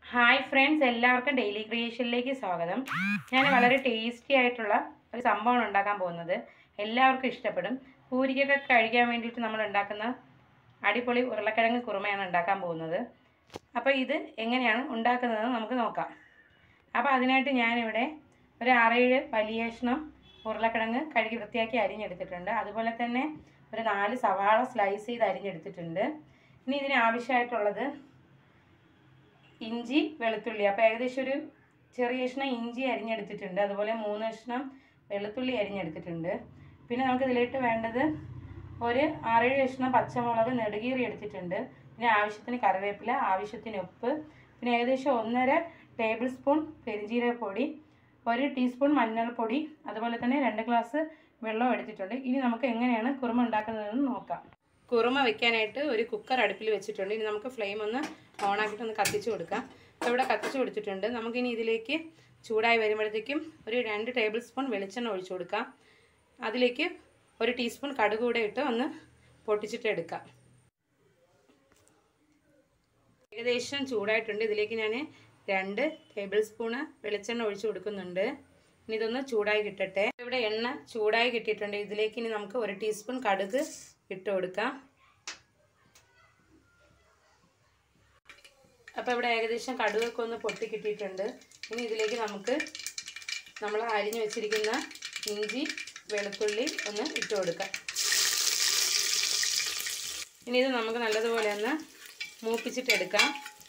hi friends എല്ലാവർക്കും daily ക്രിയേഷനിലേക്ക് സ്വാഗതം ഞാൻ വളരെ ടേസ്റ്റി ആയിട്ടുള്ള ഒരു സംഭവമാണ് ഉണ്ടാക്കാൻ പോകുന്നത് എല്ലാവർക്കും ഇഷ്ടപ്പെടും പൂരിക്കൊക്കെ കഴിക്കാൻ വേണ്ടിയിട്ട് നമ്മൾ ഉണ്ടാക്കുന്ന അടിപൊളി ഉരുളക്കിഴങ്ങ് കുറുമയാണ് ഉണ്ടാക്കാൻ പോകുന്നത് അപ്പോൾ ഇത് എങ്ങനെയാണ് ഉണ്ടാക്കുന്നതെന്ന് നമുക്ക് നോക്കാം അപ്പോൾ അതിനായിട്ട് ഞാനിവിടെ ഒരു ആറേഴ് വലിയ കഷ്ണം ഉരുളക്കിഴങ്ങ് കഴുകി വൃത്തിയാക്കി അരിഞ്ഞെടുത്തിട്ടുണ്ട് അതുപോലെ തന്നെ ഒരു നാല് സവാള സ്ലൈസ് ചെയ്ത് അരിഞ്ഞെടുത്തിട്ടുണ്ട് ഇനി ഇതിന് ആവശ്യമായിട്ടുള്ളത് ഇഞ്ചി വെളുത്തുള്ളി അപ്പോൾ ഏകദേശം ഒരു ചെറിയ കഷ്ണം ഇഞ്ചി അരിഞ്ഞെടുത്തിട്ടുണ്ട് അതുപോലെ മൂന്ന് കഷ്ണം വെളുത്തുള്ളി അരിഞ്ഞെടുത്തിട്ടുണ്ട് പിന്നെ നമുക്ക് ഇതിലേക്ക് വേണ്ടത് ഒരു ആറേഴ് കഷ്ണം പച്ചമുളക് നെടുകീറി എടുത്തിട്ടുണ്ട് പിന്നെ ആവശ്യത്തിന് കറിവേപ്പില ആവശ്യത്തിന് ഉപ്പ് പിന്നെ ഏകദേശം ഒന്നര ടേബിൾ സ്പൂൺ പെരിഞ്ജീരകപ്പൊടി ഒരു ടീസ്പൂൺ മഞ്ഞൾപ്പൊടി അതുപോലെ തന്നെ രണ്ട് ഗ്ലാസ് വെള്ളം എടുത്തിട്ടുണ്ട് ഇനി നമുക്ക് എങ്ങനെയാണ് കുറുമ ഉണ്ടാക്കുന്നതെന്ന് നോക്കാം കുറുമ വെക്കാനായിട്ട് ഒരു കുക്കർ അടുപ്പിൽ വെച്ചിട്ടുണ്ട് ഇനി നമുക്ക് ഫ്ലെയിം ഒന്ന് ഓണാക്കിയിട്ട് ഒന്ന് കത്തിച്ച് കൊടുക്കാം അപ്പോൾ ഇവിടെ കത്തിച്ച് കൊടുത്തിട്ടുണ്ട് നമുക്കിനി ഇതിലേക്ക് ചൂടായി വരുമ്പോഴത്തേക്കും ഒരു രണ്ട് ടേബിൾ സ്പൂൺ വെളിച്ചെണ്ണ ഒഴിച്ചു കൊടുക്കാം അതിലേക്ക് ഒരു ടീസ്പൂൺ കടുക് കൂടെ ഇട്ട് ഒന്ന് പൊട്ടിച്ചിട്ട് എടുക്കാം ഏകദേശം ചൂടായിട്ടുണ്ട് ഇതിലേക്ക് ഞാൻ രണ്ട് ടേബിൾ സ്പൂണ് വെളിച്ചെണ്ണ ഒഴിച്ചു കൊടുക്കുന്നുണ്ട് ഇനി ഇതൊന്ന് ചൂടായി കിട്ടട്ടെ ഇവിടെ എണ്ണ ചൂടായി കിട്ടിയിട്ടുണ്ട് ഇതിലേക്ക് ഇനി നമുക്ക് ഒരു ടീസ്പൂൺ കടുക് ഇട്ട് കൊടുക്കാം അപ്പോൾ ഇവിടെ ഏകദേശം കടുകൊക്കെ ഒന്ന് പൊട്ടി കിട്ടിയിട്ടുണ്ട് ഇനി ഇതിലേക്ക് നമുക്ക് നമ്മൾ അരിഞ്ഞു വെച്ചിരിക്കുന്ന ഇഞ്ചി വെളുത്തുള്ളി ഒന്ന് ഇട്ട് കൊടുക്കാം ഇനി ഇത് നമുക്ക് നല്ലതുപോലെ ഒന്ന് മൂപ്പിച്ചിട്ടെടുക്കാം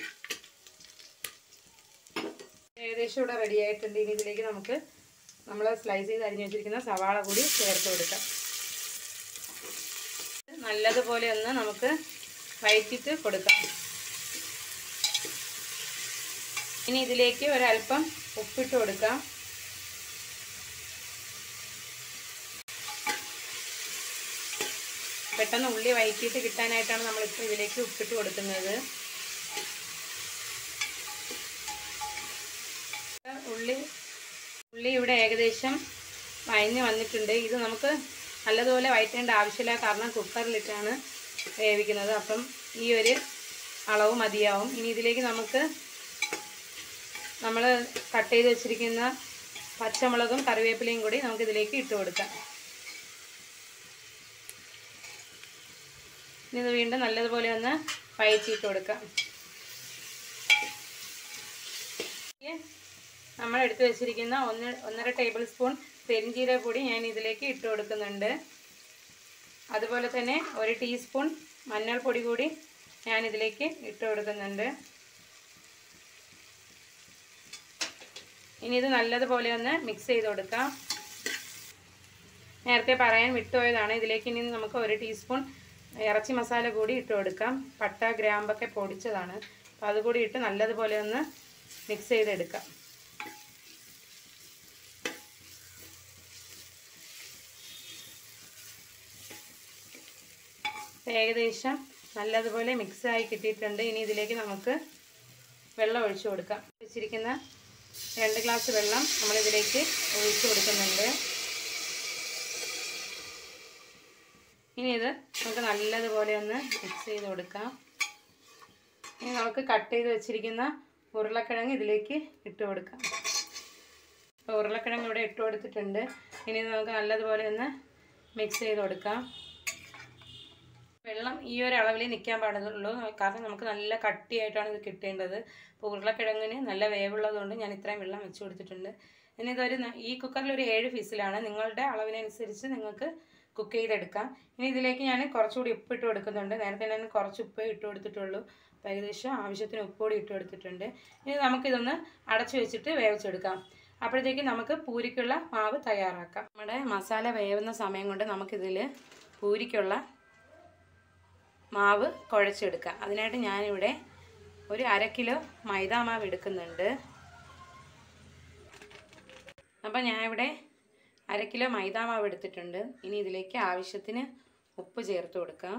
ഏകദേശം ഇവിടെ റെഡി ആയിട്ടുണ്ട് ഇനി ഇതിലേക്ക് നമുക്ക് നമ്മൾ സ്ലൈസ് ചെയ്ത് അരിഞ്ഞു വെച്ചിരിക്കുന്ന സവാള കൂടി ചേർത്ത് കൊടുക്കാം നല്ലതുപോലെ ഒന്ന് നമുക്ക് വഴറ്റിയിട്ട് കൊടുക്കാം ഇനി ഇതിലേക്ക് ഒരല്പം ഉപ്പിട്ട് കൊടുക്കാം പെട്ടെന്ന് ഉള്ളി വഴറ്റിയിട്ട് കിട്ടാനായിട്ടാണ് നമ്മളിപ്പോൾ ഇതിലേക്ക് ഉപ്പിട്ട് കൊടുക്കുന്നത് ഉള്ളി ഉള്ളി ഇവിടെ ഏകദേശം വഴഞ്ഞ് വന്നിട്ടുണ്ട് ഇത് നമുക്ക് നല്ലതുപോലെ വഴറ്റേണ്ട ആവശ്യമില്ല കാരണം കുക്കറിലിട്ടാണ് വേവിക്കുന്നത് അപ്പം ഈ ഒരു അളവ് മതിയാവും ഇനി ഇതിലേക്ക് നമുക്ക് നമ്മൾ കട്ട് ചെയ്ത് വെച്ചിരിക്കുന്ന പച്ചമുളകും കറിവേപ്പിലയും കൂടി നമുക്ക് ഇതിലേക്ക് ഇട്ട് കൊടുക്കാം ഇനി ഇത് വീണ്ടും നല്ലതുപോലെ ഒന്ന് വഴറ്റിയിട്ട് കൊടുക്കാം നമ്മൾ എടുത്തു വെച്ചിരിക്കുന്ന ഒന്ന് ഒന്നര ടേബിൾ സ്പൂൺ പെരിഞ്ചീരക പൊടി ഞാൻ ഇതിലേക്ക് ഇട്ട് കൊടുക്കുന്നുണ്ട് അതുപോലെ തന്നെ ഒരു ടീസ്പൂൺ മഞ്ഞൾപ്പൊടി കൂടി ഞാൻ ഇതിലേക്ക് ഇട്ട് കൊടുക്കുന്നുണ്ട് ഇനി ഇത് നല്ലതുപോലെ ഒന്ന് മിക്സ് ചെയ്ത് കൊടുക്കാം നേരത്തെ പറയാൻ വിട്ടുപോയതാണ് ഇതിലേക്ക് ഇനി നമുക്ക് ഒരു ടീസ്പൂൺ ഇറച്ചി മസാല കൂടി ഇട്ട് കൊടുക്കാം പട്ട ഗ്രാമ്പൊക്കെ പൊടിച്ചതാണ് അപ്പോൾ അതുകൂടി ഇട്ട് നല്ലതുപോലെ ഒന്ന് മിക്സ് ചെയ്തെടുക്കാം ഏകദേശം നല്ലതുപോലെ മിക്സായി കിട്ടിയിട്ടുണ്ട് ഇനി ഇതിലേക്ക് നമുക്ക് വെള്ളം ഒഴിച്ചു കൊടുക്കാം വെച്ചിരിക്കുന്ന രണ്ട് ഗ്ലാസ് വെള്ളം നമ്മളിതിലേക്ക് ഒഴിച്ചു കൊടുക്കുന്നുണ്ട് ഇനി ഇത് നമുക്ക് നല്ലതുപോലെ ഒന്ന് മിക്സ് ചെയ്ത് കൊടുക്കാം ഇനി നമുക്ക് കട്ട് ചെയ്ത് വെച്ചിരിക്കുന്ന ഉരുളക്കിഴങ്ങ് ഇതിലേക്ക് ഇട്ട് കൊടുക്കാം അപ്പോൾ ഉരുളക്കിഴങ്ങ് ഇവിടെ ഇട്ട് കൊടുത്തിട്ടുണ്ട് ഇനി ഇത് നമുക്ക് നല്ലതുപോലെ ഒന്ന് മിക്സ് ചെയ്ത് കൊടുക്കാം വെള്ളം ഈ ഒരു അളവിൽ നിൽക്കാൻ പാടുള്ളൂ കാരണം നമുക്ക് നല്ല കട്ടിയായിട്ടാണ് ഇത് കിട്ടേണ്ടത് അപ്പോൾ ഉരുളക്കിഴങ്ങിന് നല്ല വേവുള്ളതുകൊണ്ട് ഞാൻ ഇത്രയും വെള്ളം വെച്ച് കൊടുത്തിട്ടുണ്ട് ഇനി ഇതൊരു ഈ കുക്കറിൽ ഒരു ഏഴ് ഫീസിലാണ് നിങ്ങളുടെ അളവിനനുസരിച്ച് നിങ്ങൾക്ക് കുക്ക് ചെയ്തെടുക്കാം ഇനി ഇതിലേക്ക് ഞാൻ കുറച്ചുകൂടി ഉപ്പ് ഇട്ട് കൊടുക്കുന്നുണ്ട് നേരത്തെ ഞാൻ കുറച്ച് ഉപ്പ് ഇട്ട് കൊടുത്തിട്ടുള്ളൂ അപ്പോൾ ഏകദേശം ആവശ്യത്തിന് ഉപ്പ് കൂടി ഇട്ട് കൊടുത്തിട്ടുണ്ട് ഇനി നമുക്കിതൊന്ന് അടച്ചു വെച്ചിട്ട് വേവിച്ചെടുക്കാം അപ്പോഴത്തേക്ക് നമുക്ക് പൂരിക്കുള്ള മാവ് തയ്യാറാക്കാം നമ്മുടെ മസാല വേവുന്ന സമയം കൊണ്ട് നമുക്കിതിൽ പൂരിക്കുള്ള മാവ് കുഴച്ചെടുക്കാം അതിനായിട്ട് ഞാനിവിടെ ഒരു അര കിലോ മൈദാ മാവ് എടുക്കുന്നുണ്ട് അപ്പം ഞാനിവിടെ അര കിലോ മൈദാ മാവ് എടുത്തിട്ടുണ്ട് ഇനി ഇതിലേക്ക് ആവശ്യത്തിന് ഉപ്പ് ചേർത്ത് കൊടുക്കാം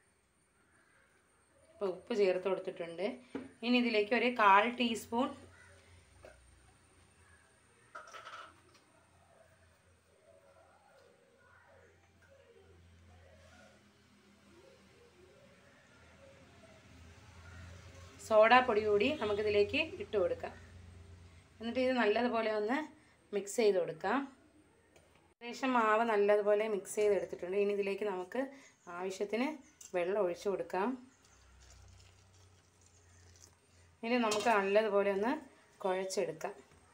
അപ്പോൾ ഉപ്പ് ചേർത്ത് കൊടുത്തിട്ടുണ്ട് ഇനി ഇതിലേക്ക് ഒരു കാൽ ടീസ്പൂൺ സോഡാപ്പൊടി കൂടി നമുക്കിതിലേക്ക് ഇട്ട് കൊടുക്കാം എന്നിട്ട് ഇത് നല്ലതുപോലെ ഒന്ന് മിക്സ് ചെയ്ത് കൊടുക്കാം ഏകദേശം മാവ് നല്ലതുപോലെ മിക്സ് ചെയ്തെടുത്തിട്ടുണ്ട് ഇനി ഇതിലേക്ക് നമുക്ക് ആവശ്യത്തിന് വെള്ളം ഒഴിച്ചു കൊടുക്കാം ഇനി നമുക്ക് നല്ലതുപോലെ ഒന്ന് കുഴച്ചെടുക്കാം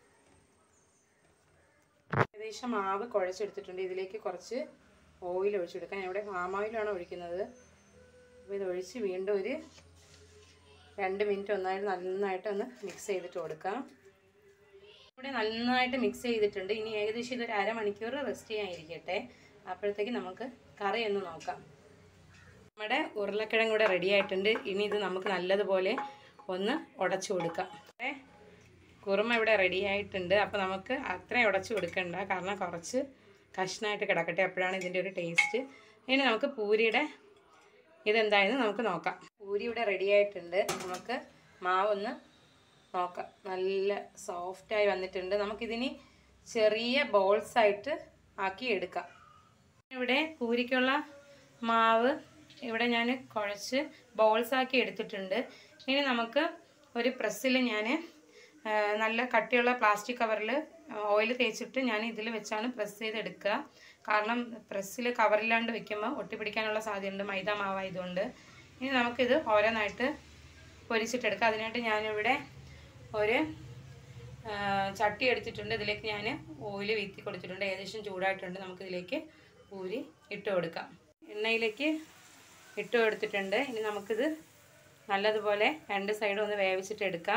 ഏകദേശം മാവ് കുഴച്ചെടുത്തിട്ടുണ്ട് ഇതിലേക്ക് കുറച്ച് ഓയിൽ ഒഴിച്ചെടുക്കാം ഞാൻ ഇവിടെ പാം ഓയിലാണ് ഒഴിക്കുന്നത് അപ്പോൾ ഇത് ഒഴിച്ച് വീണ്ടും ഒരു രണ്ട് മിനിറ്റ് ഒന്നായിട്ട് നന്നായിട്ട് ഒന്ന് മിക്സ് ചെയ്തിട്ട് കൊടുക്കാം ഇവിടെ നന്നായിട്ട് മിക്സ് ചെയ്തിട്ടുണ്ട് ഇനി ഏകദേശം ഇതൊരു അരമണിക്കൂർ റെസ്റ്റ് ചെയ്യാനിരിക്കട്ടെ അപ്പോഴത്തേക്ക് നമുക്ക് കറി ഒന്ന് നോക്കാം നമ്മുടെ ഉരുളക്കിഴങ്ങ് ഇവിടെ റെഡി ആയിട്ടുണ്ട് ഇനി ഇത് നമുക്ക് നല്ലതുപോലെ ഒന്ന് ഉടച്ചു കൊടുക്കാം ഏ കുറുമ ഇവിടെ റെഡി ആയിട്ടുണ്ട് അപ്പോൾ നമുക്ക് അത്രയും ഉടച്ചു കൊടുക്കണ്ട കാരണം കുറച്ച് കഷ്ണമായിട്ട് കിടക്കട്ടെ അപ്പോഴാണ് ഇതിൻ്റെ ഒരു ടേസ്റ്റ് ഇനി നമുക്ക് പൂരിയുടെ ഇതെന്തായെന്ന് നമുക്ക് നോക്കാം പൂരി ഇവിടെ റെഡി ആയിട്ടുണ്ട് നമുക്ക് മാവൊന്ന് നോക്കാം നല്ല സോഫ്റ്റായി വന്നിട്ടുണ്ട് നമുക്കിതിനി ചെറിയ ബോൾസ് ആയിട്ട് ആക്കി എടുക്കാം ഇവിടെ പൂരിക്കുള്ള മാവ് ഇവിടെ ഞാൻ കുഴച്ച് ബോൾസ് ആക്കി എടുത്തിട്ടുണ്ട് ഇനി നമുക്ക് ഒരു പ്രസ്സിൽ ഞാൻ നല്ല കട്ടിയുള്ള പ്ലാസ്റ്റിക് കവറിൽ ഓയിൽ തേച്ചിട്ട് ഞാൻ ഇതിൽ വെച്ചാണ് പ്രസ് ചെയ്തെടുക്കുക കാരണം പ്രസ്സിൽ കവറില്ലാണ്ട് വെക്കുമ്പോൾ ഒട്ടിപ്പിടിക്കാനുള്ള സാധ്യതയുണ്ട് മൈദ മാവായതുകൊണ്ട് ഇനി നമുക്കിത് ഓരോന്നായിട്ട് പൊരിച്ചിട്ടെടുക്കാം അതിനായിട്ട് ഞാനിവിടെ ഒരു ആ, ചട്ടി എടുത്തിട്ടുണ്ട് ഇതിലേക്ക് ഞാൻ ഓയിൽ വീത്തി കൊടുത്തിട്ടുണ്ട് ഏകദേശം ചൂടായിട്ടുണ്ട് നമുക്കിതിലേക്ക് പൂരി ഇട്ട് കൊടുക്കാം എണ്ണയിലേക്ക് ഇട്ട് കൊടുത്തിട്ടുണ്ട് ഇനി നമുക്കിത് നല്ലതുപോലെ രണ്ട് സൈഡും ഒന്ന് വേവിച്ചിട്ട് എടുക്കാം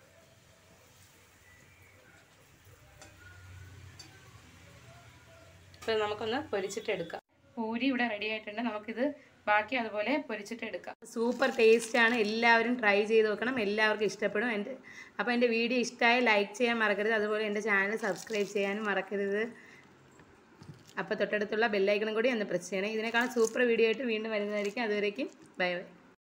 അപ്പോൾ നമുക്കൊന്ന് പൊരിച്ചിട്ട് എടുക്കാം പൂരി ഇവിടെ റെഡി ആയിട്ടുണ്ട് നമുക്കിത് ബാക്കി അതുപോലെ പൊരിച്ചിട്ട് എടുക്കാം സൂപ്പർ ടേസ്റ്റാണ് എല്ലാവരും ട്രൈ ചെയ്ത് നോക്കണം എല്ലാവർക്കും ഇഷ്ടപ്പെടും എൻ്റെ അപ്പോൾ എൻ്റെ വീഡിയോ ഇഷ്ടമായ ലൈക്ക് ചെയ്യാൻ മറക്കരുത് അതുപോലെ എൻ്റെ ചാനൽ സബ്സ്ക്രൈബ് ചെയ്യാനും മറക്കരുത് അപ്പോൾ തൊട്ടടുത്തുള്ള ബെല്ലൈക്കണും കൂടി ഒന്ന് പ്രസ് ചെയ്യണം ഇതിനേക്കാളും സൂപ്പർ വീഡിയോ ആയിട്ട് വീണ്ടും വരുന്നതായിരിക്കും അതുവരേക്കും ബൈ ബൈ